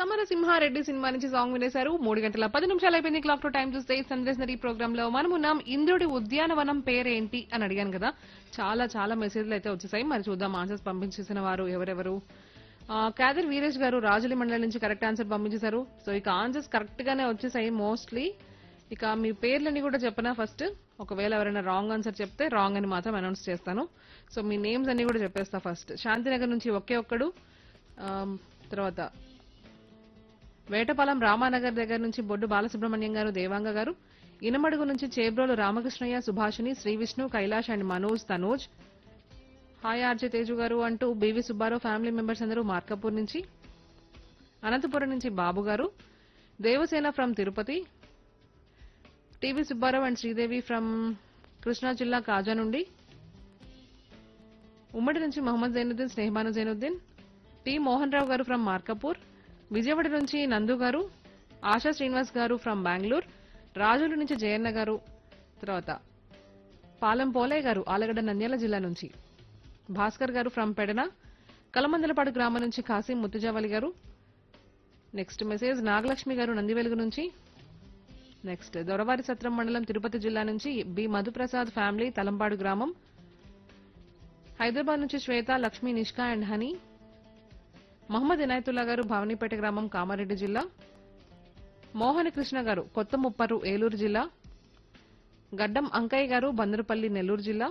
Samarasimha Reddy cinema నుంచి song వినేశారు మూడు గంటల పది నిమిషాలు అయిపోయింది క్లాక్ టు టైం చూస్తే సందేశనరీ ప్రోగ్రామ్ లో మనం ఉన్నాం ఇంద్రుడి ఉద్యానవనం పేరేంటి అని అడిగాను కదా చాలా చాలా మెసేజ్లు అయితే వచ్చేసాయి మరి చూద్దాం ఆన్సర్స్ పంపించేసిన వారు ఎవరెవరు ఆ, కాదర్ వీరేష్ గారు రాజులి మండలం నుంచి కరెక్ట్ ఆన్సర్ పంపించేశారు సో ఇక ఆన్సర్స్ కరెక్ట్ గానే వచ్చేసాయి మోస్ట్లీ ఇక మీ పేర్లని కూడా చెప్పనా ఫస్ట్ ఒకవేళ ఎవరైనా రాంగ్ ఆన్సర్ చెప్తే రాంగ్ అని మాత్రం అనౌన్స్ చేస్తాను సో మీ నేమ్స్ అన్ని కూడా చెప్పేస్తా ఫస్ట్ శాంతినగర్ నుంచి ఒకే ఒక్కడు ఆమ్, తర్వాత వేటపాలెం రామానగర్ దగ్గర నుంచి బొడ్డు బాలసుబ్రహ్మణ్యం గారు దేవాంగ గారు ఇనమడుగు నుంచి Chebrolu Ramakrishnaiah Subhashini Sri Vishnu Kailash and Manoj Tanoj hi RJ Teju గారు అంటూ బీవీ సుబ్బారావు ఫ్యామిలీ మెంబర్స్ అందరూ మార్కపూర్ నుంచి అనంతపురం నుంచి Babu garu Devasena from Tirupati TV Subbarao and Sridevi from Krishna జిల్లా కాజా నుండి ఉమ్మడి నుంచి మహమ్మద్ జైనుద్దీన్ స్నేహబాను జైనుద్దీన్ టి మోహన్ రావు గారు ఫ్రమ్ మార్కపూర్ విజయవాడ నుంచి నందు గారు ఆశా శ్రీనివాస్ గారు ఫ్రమ్ బెంగళూరు రాజుల నుంచి జయన్న గారు తర్వాత పాలెం పోలయ్య గారు ఆలగడ్డ నంద్యాల జిల్లా నుంచి భాస్కర్ గారు ఫ్రమ్ పెడన కలమందలపాడు గ్రామం నుంచి కాసిం ముత్తుజావలి గారు నెక్స్ట్ మెసేజ్ నాగలక్ష్మి గారు నందివెలుగు నుంచి నెక్స్ట్ దొరవారి సత్రం మండలం తిరుపతి జిల్లా నుంచి బి మధుప్రసాద్ ఫ్యామిలీ తలంపాడు గ్రామం హైదరాబాద్ నుంచి శ్వేత లక్ష్మి నిష్కా అండ్ హనీ మహమ్మద్ ఇనాయతుల్లా గారు భవానీపేట గ్రామం కామారెడ్డి జిల్లా మోహన కృష్ణ గారు కొత్త ముప్పరు ఏలూరు జిల్లా గడ్డం అంకయ్య గారు బందరపల్లి నెల్లూరు జిల్లా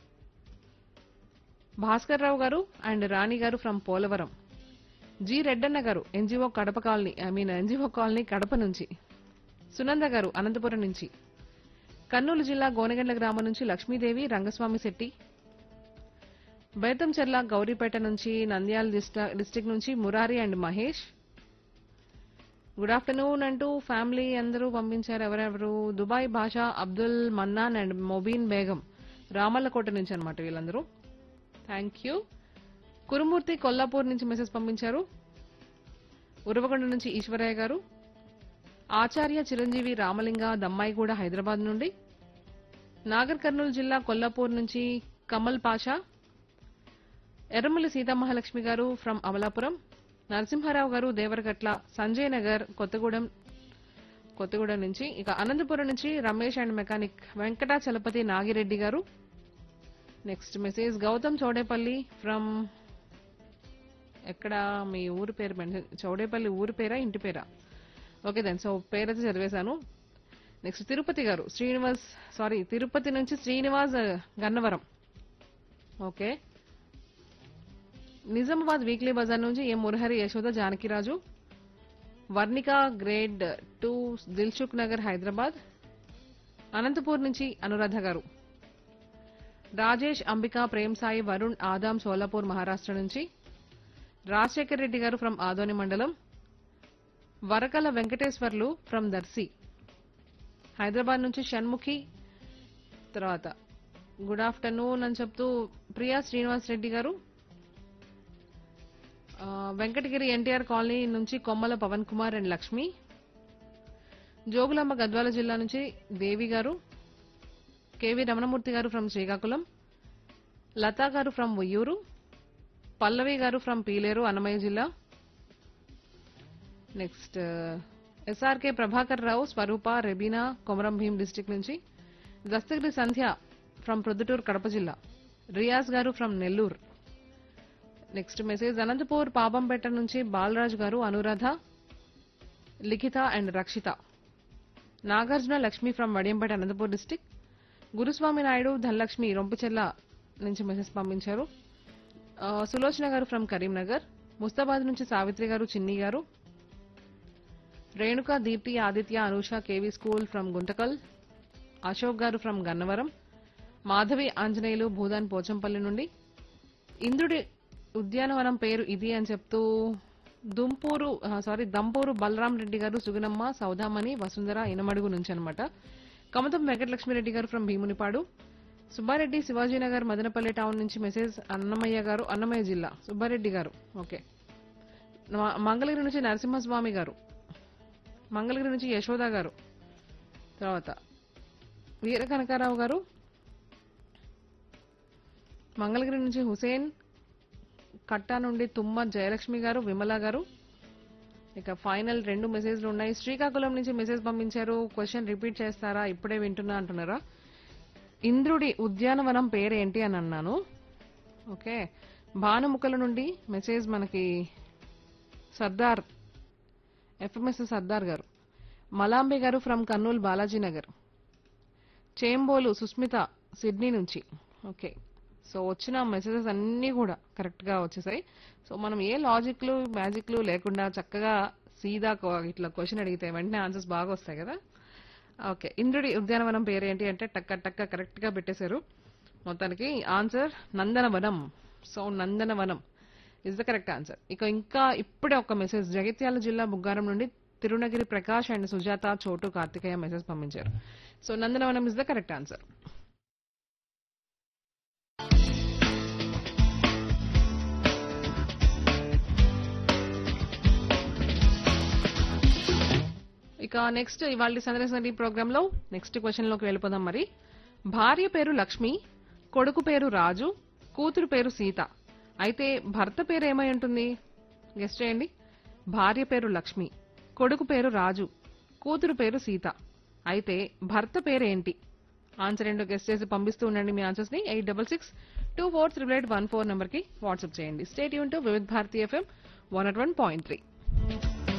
భాస్కర్ రావు గారు అండ్ రాణి గారు from Polavaram G Reddanna garu NGO Kadapa colony I mean NGO colony Kadapa నుంచి సునంద గారు అనంతపురం నుంచి కర్నూలు జిల్లా గోనగండ్ల గ్రామం నుంచి లక్ష్మీదేవి రంగస్వామి శెట్టి బేతంచెర్ల గౌరీపేట నుంచి నంద్యాల డిస్ట- డిస్టిక్ నుంచి Murari and Mahesh good afternoon అంటూ ఫ్యామిలీ అందరూ పంపించారు ఎవరెవరు దుబాయ్ భాష అబ్దుల్ మన్నాన్ అండ్ మొబీన్ బేగం రామల్లకోట నుంచి అనమాట వీళ్ళందరూ థ్యాంక్ యూ కురుమూర్తి కొల్లాపూర్ నుంచి మెసేజ్ పంపించారు ఉరవకొండ నుంచి ఈశ్వరయ్య గారు ఆచార్య చిరంజీవి రామలింగ దమ్మాయిగూడ హైదరాబాద్ నుండి నాగర్ కర్నూలు జిల్లా కొల్లాపూర్ నుంచి కమల్ పాషా ఎర్రమల్లి సీతామహాలక్ష్మి గారు ఫ్రమ్ అమలాపురం నరసింహారావు గారు దేవరగట్ల సంజయ్ నగర్ కొత్తగూడెం కొత్తగూడెం నుంచి ఇక అనంతపురం నుంచి Ramesh and mechanic Venkatachalapathi Nagireddy garu next message Gautam Chowdepalli from ఎక్కడ మీ ఊరు పేరు మెన్షన్ చౌడేపల్లి ఊరు పేరా ఇంటి పేరా ఓకే దెన్ సో పేరైతే చదివేశాను నెక్స్ట్ తిరుపతి గారు శ్రీనివాస్ సారీ తిరుపతి నుంచి శ్రీనివాస్ ఆ, Gannavaram okay Nizamabad weekly bazaar నుంచి M Murahari Yashoda Janakiraju Varnika grade two Dilsukh Nagar Hyderabad Anantapur నుంచి అనురాధ గారు రాజేష్ అంబిక ప్రేమ్ సాయి వరుణ్ ఆదాం సోలాపూర్ మహారాష్ట్ర నుంచి రాజశేఖర్ రెడ్డి గారు ఫ్రమ్ ఆదోని మండలం వరకల వెంకటేశ్వర్లు ఫ్రమ్ దర్శి హైదరాబాద్ నుంచి షణ్ముఖి తర్వాత గుడ్ ఆఫ్టర్నూన్ అని చెప్తూ ప్రియా శ్రీనివాస్ రెడ్డి గారు ఆ, వెంకటగిరి ఎన్టీఆర్ కాలనీ నుంచి కొమ్మల పవన్ కుమార్ అండ్ లక్ష్మి జోగులాంబ గద్వాల జిల్లా నుంచి దేవి గారు కేవి రమణమూర్తి గారు ఫ్రమ్ శ్రీకాకుళం లతా గారు ఫ్రమ్ ఉయ్యూరు పల్లవి గారు ఫ్రమ్ పీలేరు అన్నమయ్య జిల్లా next SRK Prabhakar Rao Swarupa Rebina Komaram Bheem district నుంచి దస్తగిరి సంధ్య ఫ్రమ్ ప్రొద్దుటూరు కడప జిల్లా Riyaz garu from Nellore next message Anantapur Papampeta నుంచి Balaraju garu Anuradha Likhita and Rakshita Nagarjuna Lakshmi from Vadiyampeta Anantapur district Guruswamy Naidu Dhanalakshmi Rompicherla నుంచి మెసేజ్ పంపించారు ఆ, సులోచన గారు ఫ్రమ్ కరీంనగర్ ముస్తాబాద్ నుంచి సావిత్రి గారు చిన్ని గారు Renuka Deepti Aditya Anusha KV school from Guntakal Ashok గారు ఫ్రమ్ గన్నవరం మాధవి ఆంజనేయులు భూదాన్ పోచంపల్లి నుండి ఇంద్రుడి ఉద్యానవనం పేరు ఇది అని చెప్తూ దుంపూరు సారీ దంపూరు బలరాం రెడ్డి గారు సుగుణమ్మ సౌదామణి వసుంధర ఇనమడుగు నుంచి అనమాట కమతం వెంకటలక్ష్మిరెడ్డి గారు ఫ్రమ్ భీమునిపాడు సుబ్బారెడ్డి శివాజీనగర్ మదనపల్లి టౌన్ నుంచి మెసేజ్ అన్నమయ్య గారు అన్నమయ్య జిల్లా సుబ్బారెడ్డి గారు ఓకే మ- మంగళగిరి నుంచి నరసింహస్వామి గారు మంగళగిరి నుంచి యశోద గారు తర్వాత వీర కనకారావు గారు మంగళగిరి నుంచి హుసేన్ కట్టా నుండి తుమ్మ జయలక్ష్మి గారు విమల గారు ఇక ఫైనల్ రెండు మెసేజ్లు ఉన్నాయి శ్రీకాకుళం నుంచి మెసేజ్ పంపించారు క్వశ్చన్ రిపీట్ చేస్తారా ఇప్పుడే వింటున్నా అంటున్నారా ఇంద్రుడి ఉద్యానవనం పేరేంటి అని అన్నాను ఓకే భానుముఖల నుండి మెసేజ్ మనకి Sardar FMS Sardar garu Malambi garu from Kurnool Balaji Nagar Chembolu Susmita Sydney నుంచి ఓకే సో వచ్చిన మెసేజెస్ అన్నీ కూడా కరెక్ట్గా వచ్చేసాయి సో మనం ఏ లాజిక్లు మ్యాజిక్లు లేకుండా చక్కగా సీదా కో- ఇట్లా క్వశ్చన్ అడిగితే వెంటనే ఆన్సర్స్ బాగా వస్తాయి కదా ఓకే ఇంద్రుడి ఉద్యానవనం పేరేంటి అంటే టక్క టక్క కరెక్ట్గా పెట్టేశారు మొత్తానికి answer Nandanavanam so Nandanavanam is the correct answer ఇక ఇంకా ఇప్పుడే ఒక మెసేజ్ జగిత్యాల జిల్లా బుగ్గారం నుండి తిరునగిరి ప్రకాష్ అండ్ సుజాత చోటు కార్తికేయ మెసేజ్ పంపించారు so Nandanavanam is the correct answer ఇక నెక్స్ట్ ఇవాళ సందర్శన ప్రోగ్రామ్ లో నెక్స్ట్ క్వశ్చన్ లోకి వెళ్ళిపోదాం మరి భార్య పేరు లక్ష్మి కొడుకు పేరు రాజు కూతురు పేరు సీత అయితే భర్త పేరు ఏమై ఉంటుంది గెస్ట్ చేయండి భార్య పేరు లక్ష్మి కొడుకు పేరు రాజు కూతురు పేరు సీత అయితే భర్త పేరు ఏంటి ఆన్సర్ ఏంటో గెస్ట్ చేసి పంపిస్తూ ఉండండి మీ ఆన్సర్స్ ని eight double six two four triple eight one four number కి వాట్సాప్ చేయండి stay tuned to Vividh Bharati FM one at one point three